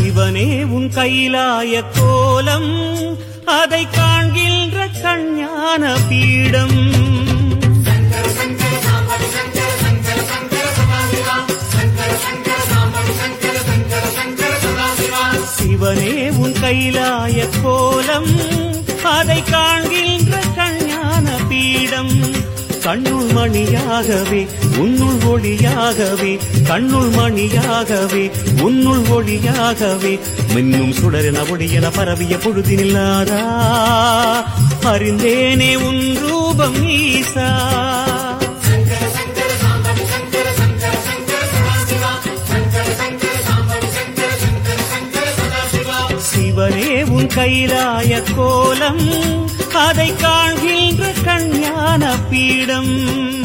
சிவனே உன் கைலாய கோலம் அதை காண்கின்ற கஞ்ஞான பீடம் சிவனே உன் கைலாய கோலம் அதை காண்கின்ற கஞ்ஞான பீடம் கண்ணுள் மணியாகவே உன்னுள் ஒளியாகவே கண்ணுள் மணியாகவே உன்னுள் ஒளியாகவே மின்னும் சுடரென ஒளியென பரவிய பொழுதினில்லாதா அறிந்தேனே உன் ரூபம் ஈசா சிவனே உன் கைலாய கோலம் அதை காண்கின்ற கஞ்ஞான பீடம்